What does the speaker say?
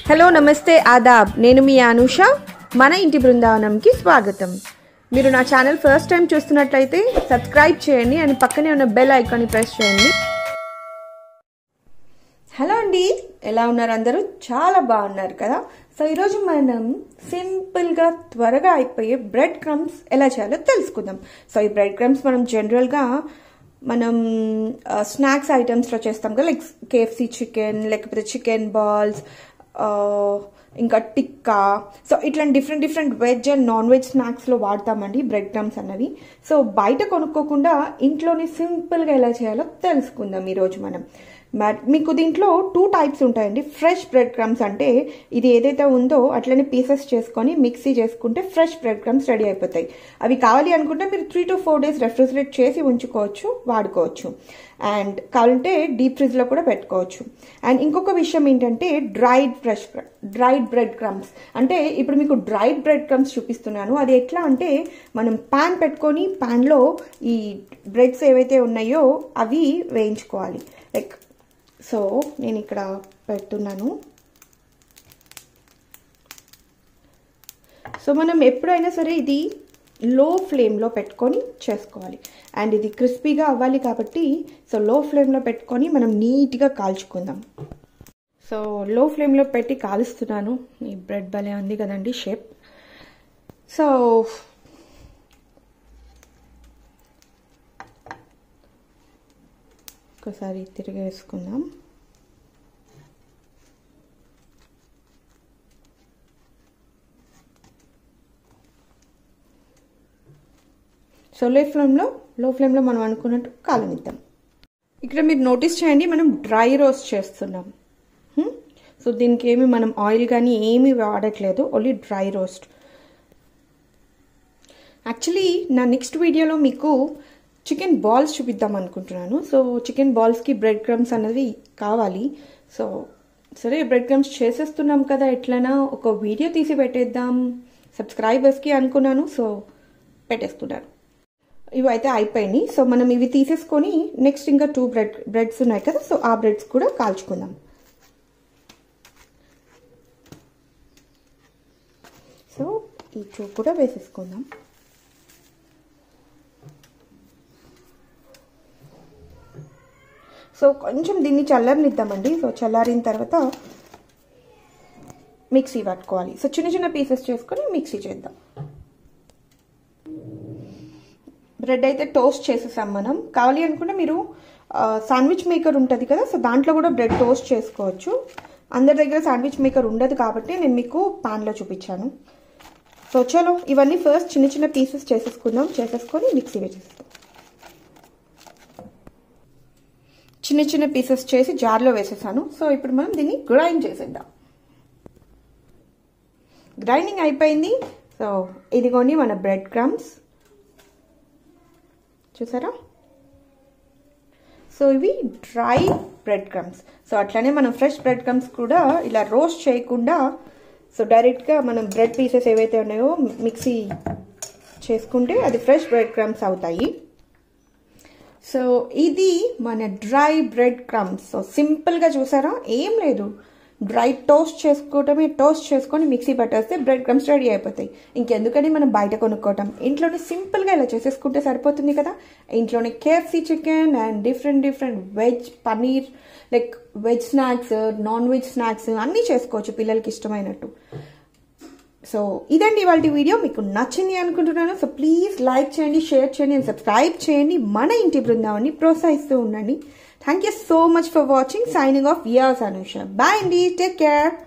hello నమస్తే ఆదాబ్ నేను మీ అనూష మన ఇంటి బృందావనంకి స్వాగతం మీరు నా ఛానల్ ఫస్ట్ టైం చూస్తున్నట్లయితే సబ్స్క్రైబ్ చేయండి అండ్ పక్కనే ఉన్న బెల్ ఐకాన్ని ప్రెస్ చేయండి హలో అండి ఎలా ఉన్నారు అందరూ చాలా బాగున్నారు కదా సో ఈరోజు మనం సింపుల్గా త్వరగా అయిపోయే బ్రెడ్ క్రమ్స్ ఎలా చేయాలో తెలుసుకుందాం సో ఈ బ్రెడ్ క్రమ్స్ మనం జనరల్గా మనం స్నాక్స్ ఐటమ్స్లో చేస్తాం కదా లైక్ కేఎఫ్సి చికెన్ లేకపోతే చికెన్ బాల్స్ ఇంకా టిక్కా సో ఇట్లాంటి different different veg and non veg స్నాక్స్లో వాడతామండి బ్రెడ్ క్రమ్స్ అన్నవి సో బయట కొనుక్కోకుండా ఇంట్లోనే సింపుల్గా ఎలా చేయాలో తెలుసుకుందాం ఈరోజు మనం మీకు దీంట్లో టూ టైప్స్ ఉంటాయండి ఫ్రెష్ బ్రెడ్ క్రమ్స్ అంటే ఇది ఏదైతే ఉందో అట్లనే పీసెస్ చేసుకొని మిక్సీ చేసుకుంటే ఫ్రెష్ బ్రెడ్ క్రమ్స్ రెడీ అయిపోతాయి అవి కావాలి అనుకుంటే మీరు three to four days refrigerate చేసి ఉంచుకోవచ్చు వాడుకోవచ్చు అండ్ కావాలంటే డీప్ ఫ్రిడ్జ్లో కూడా పెట్టుకోవచ్చు అండ్ ఇంకొక విషయం ఏంటంటే dried fresh dried bread crumbs అంటే ఇప్పుడు మీకు డ్రైడ్ బ్రెడ్ క్రమ్స్ చూపిస్తున్నాను అది ఎట్లా అంటే మనం ప్యాన్ పెట్టుకొని ప్యాన్లో ఈ బ్రెడ్స్ ఏవైతే ఉన్నాయో అవి వేయించుకోవాలి లైక్ సో నేను ఇక్కడ పెడుతున్నాను సో మనం ఎప్పుడైనా సరే ఇది లో ఫ్లేమ్లో పెట్టుకొని చేసుకోవాలి అండ్ ఇది క్రిస్పీగా అవ్వాలి కాబట్టి సో లో ఫ్లేమ్లో పెట్టుకొని మనం నీట్గా కాల్చుకుందాం సో లో ఫ్లేమ్లో పెట్టి కాలుస్తున్నాను ఈ బ్రెడ్ భలే ఉంది కదండి షేప్ సో ఒకసారి తిరిగేసుకుందాం సో లో ఫ్లేమ్లో లో ఫ్లేమ్లో మనం అనుకున్నట్టు కాలనిద్దాం ఇక్కడ మీరు నోటీస్ చేయండి మనం డ్రై రోస్ట్ చేస్తున్నాం సో దీనికి ఏమి మనం ఆయిల్ కానీ ఏమీ వాడట్లేదు ఓన్లీ డ్రై రోస్ట్ యాక్చువల్లీ నా నెక్స్ట్ వీడియోలో మీకు చికెన్ బాల్స్ చూపిద్దాం అనుకుంటున్నాను సో చికెన్ బాల్స్కి బ్రెడ్ క్రమ్స్ అనేది కావాలి సో సరే బ్రెడ్ క్రమ్స్ చేసేస్తున్నాం కదా ఎట్లనా ఒక వీడియో తీసి పెట్టేద్దాం సబ్స్క్రైబర్స్కి అనుకున్నాను సో పెట్టేస్తున్నాను ఇవి అయితే అయిపోయినాయి సో మనం ఇవి తీసేసుకొని నెక్స్ట్ ఇంకా టూ బ్రెడ్ బ్రెడ్స్ ఉన్నాయి కదా సో ఆ బ్రెడ్స్ కూడా కాల్చుకుందాం సో ఈ టూ కూడా వేసేసుకుందాం సో కొంచెం దీన్ని చల్లారనిద్దామండి సో చల్లారిన తర్వాత మిక్సీ పట్టుకోవాలి సో చిన్న చిన్న పీసెస్ చేసుకొని మిక్సీ చేద్దాం బ్రెడ్ అయితే టోస్ట్ చేసేసాం మనం కావాలి అనుకుంటే మీరు శాండ్విచ్ మేకర్ ఉంటుంది కదా సో దాంట్లో కూడా బ్రెడ్ టోస్ట్ చేసుకోవచ్చు అందరి దగ్గర శాండ్విచ్ మేకర్ ఉండదు కాబట్టి నేను మీకు పాన్లో చూపించాను సో చలో ఇవన్నీ ఫస్ట్ చిన్న చిన్న పీసెస్ చేసేసుకుందాం చేసేసుకొని మిక్సీ వేసేస్తాం చిన్న చిన్న పీసెస్ చేసి జార్లో వేసేసాను సో ఇప్పుడు మనం దీన్ని గ్రైండ్ చేసేద్దాం గ్రైండింగ్ అయిపోయింది సో ఇదిగోండి మన బ్రెడ్ క్రమ్స్ చూసారా సో ఇవి డ్రై బ్రెడ్ క్రమ్స్ సో అట్లనే మనం ఫ్రెష్ బ్రెడ్ క్రమ్స్ కూడా ఇలా రోస్ట్ చేయకుండా సో డైరెక్ట్గా మనం బ్రెడ్ పీసెస్ ఏవైతే ఉన్నాయో మిక్సీ చేసుకుంటే అది ఫ్రెష్ బ్రెడ్ క్రమ్స్ అవుతాయి సో ఇది మన డ్రై బ్రెడ్ క్రమ్స్ సో సింపుల్గా చూసారా ఏం లేదు డ్రై టోస్ట్ చేసుకోవటమే టోస్ట్ చేసుకొని మిక్సీ పట్టేస్తే బ్రెడ్ క్రమ్స్ రెడీ అయిపోతాయి ఇంకెందుకని మనం బయట కొనుక్కోవటం ఇంట్లోనే సింపుల్గా ఇలా చేసేసుకుంటే సరిపోతుంది కదా ఇంట్లోనే KFC chicken and different different veg paneer like veg snacks non veg snacks అన్నీ చేసుకోవచ్చు పిల్లలకి ఇష్టమైనట్టు సో ఇదండి ఇవాళ వీడియో మీకు నచ్చింది అనుకుంటున్నాను సో ప్లీజ్ లైక్ చేయండి షేర్ చేయండి అండ్ సబ్స్క్రైబ్ చేయండి మన ఇంటి బృందాన్ని ప్రోత్సహిస్తూ ఉండండి thank you so much for watching signing off yours Anusha bye అండి టేక్ కేర్